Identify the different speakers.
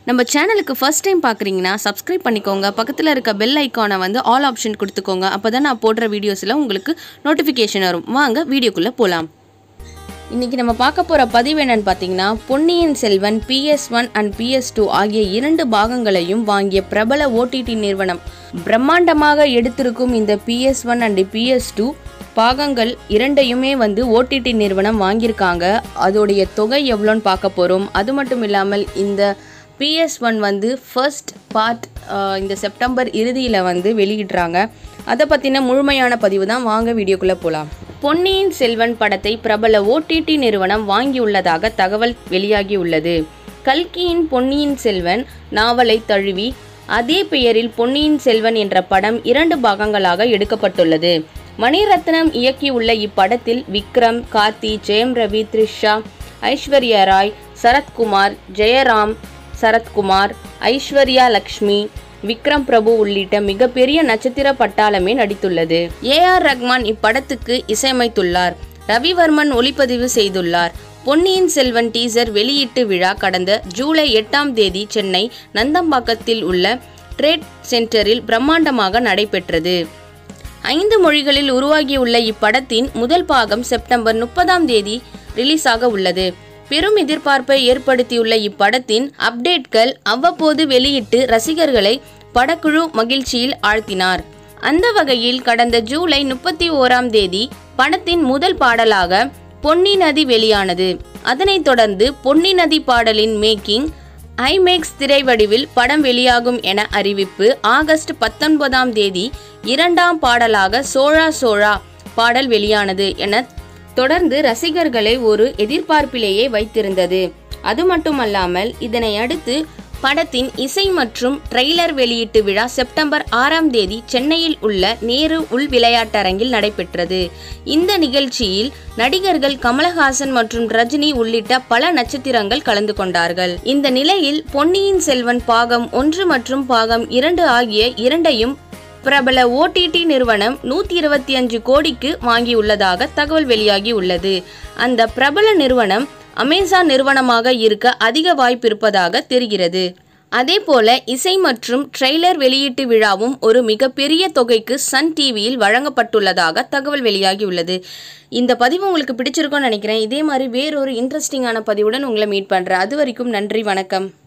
Speaker 1: நம்ம சேனலுக்கு first time பார்க்குறீங்கன்னா சப்ஸ்கிரைப் பண்ணிக்கோங்க பக்கத்தில் இருக்க பெல் ஐக்கானை வந்து ஆல் ஆப்ஷன் கொடுத்துக்கோங்க அப்போ தான் நான் போடுற வீடியோஸில் உங்களுக்கு நோட்டிஃபிகேஷன் வரும் வாங்க வீடியோக்குள்ளே போகலாம் இன்றைக்கி நம்ம பார்க்க போகிற பதிவு என்னன்னு பார்த்தீங்கன்னா Ponniyin Selvan PS one and PS two ஆகிய இரண்டு பாகங்களையும் வாங்கிய பிரபல ஓடிடி நிறுவனம் பிரம்மாண்டமாக எடுத்திருக்கும் இந்த PS one and PS two பாகங்கள் இரண்டையுமே வந்து ஓடிடி நிறுவனம் வாங்கியிருக்காங்க அதோடைய தொகை எவ்வளோன்னு பார்க்க போகிறோம் அது மட்டும் இல்லாமல் இந்த பிஎஸ் ஒன் வந்து ஃபர்ஸ்ட் பார்ட் இந்த செப்டம்பர் இறுதியில் வந்து வெளியிடுறாங்க அதை பற்றின முழுமையான பதிவு தான் வாங்க வீடியோக்குள்ளே போகலாம் பொன்னியின் செல்வன் படத்தை பிரபல ஓடிடி நிறுவனம் வாங்கியுள்ளதாக தகவல் வெளியாகியுள்ளது கல்கியின் பொன்னியின் செல்வன் நாவலை தழுவி அதே பெயரில் பொன்னியின் செல்வன் என்ற படம் இரண்டு பாகங்களாக எடுக்கப்பட்டுள்ளது மணிரத்னம் இயக்கியுள்ள இப்படத்தில் விக்ரம் கார்த்தி ஜெயம் ரவி த்ரிஷா ஐஸ்வர்யா ராய் சரத்குமார் ஜெயராம் சரத்குமார் ஐஸ்வர்யா லக்ஷ்மி விக்ரம் பிரபு உள்ளிட்ட மிகப்பெரிய நட்சத்திர பட்டாளமே நடித்துள்ளது ஏ ஆர் ரஹ்மான் இப்படத்துக்கு இசையமைத்துள்ளார் ரவிவர்மன் ஒளிப்பதிவு செய்துள்ளார் பொன்னியின் செல்வன் டீசர் வெளியீட்டு விழா கடந்த ஜூலை எட்டாம் தேதி சென்னை நந்தம்பாக்கத்தில் உள்ள ட்ரேட் சென்டரில் பிரம்மாண்டமாக நடைபெற்றது ஐந்து மொழிகளில் உருவாகியுள்ள இப்படத்தின் முதல் பாகம் செப்டம்பர் முப்பதாம் தேதி ரிலீஸ் ஆக உள்ளது பெரும் எதிர்பார்ப்பை ஏற்படுத்தியுள்ள இப்படத்தின் அப்டேட்கள் அவ்வப்போது வெளியிட்டு ரசிகர்களை படக்குழு மகிழ்ச்சியில் ஆழ்த்தினார் அந்த வகையில் கடந்த ஜூலை முப்பத்தி ஓராம் தேதி படத்தின் முதல் பாடலாக பொன்னி நதி வெளியானது அதனைத் தொடர்ந்து பொன்னி நதி பாடலின் மேக்கிங் ஐமேக்ஸ் திரைவடிவில் படம் வெளியாகும் என அறிவிப்பு ஆகஸ்ட் பத்தொன்பதாம் தேதி இரண்டாம் பாடலாக சோழா சோழா பாடல் வெளியானது என தொடர்ந்து ரசிகர்களை ஒரு எதிர்பார்ப்பிலேயே வைத்திருந்தது அது மட்டுமல்லாமல் இதனை அடுத்து படத்தின் இசை மற்றும் ட்ரெய்லர் வெளியீட்டு விழா செப்டம்பர் ஆறாம் தேதி சென்னையில் உள்ள நேரு உள் விளையாட்டரங்கில் நடைபெற்றது இந்த நிகழ்ச்சியில் நடிகர்கள் கமலஹாசன் மற்றும் ரஜினி உள்ளிட்ட பல நட்சத்திரங்கள் கலந்து கொண்டார்கள் இந்த நிலையில் பொன்னியின் செல்வன் பாகம் ஒன்று மற்றும் பாகம் இரண்டு ஆகிய இரண்டையும் பிரபல ஓடிடி நிறுவனம் நூற்றி இருபத்தி அஞ்சு கோடிக்கு வாங்கியுள்ளதாக தகவல் வெளியாகி உள்ளது அந்த பிரபல நிறுவனம் அமேசான் நிறுவனமாக இருக்க அதிக வாய்ப்பு இருப்பதாக தெரிகிறது அதே போல இசை மற்றும் ட்ரெய்லர் வெளியீட்டு விழாவும் ஒரு மிகப்பெரிய தொகைக்கு சன் டிவியில் வழங்கப்பட்டுள்ளதாக தகவல் வெளியாகியுள்ளது இந்த பதிவு உங்களுக்கு பிடிச்சிருக்கும்னு நினைக்கிறேன் இதே மாதிரி வேறொரு இன்ட்ரெஸ்டிங்கான பதிவுடன் உங்களை மீட் பண்ணுறேன் அது வரைக்கும் நன்றி வணக்கம்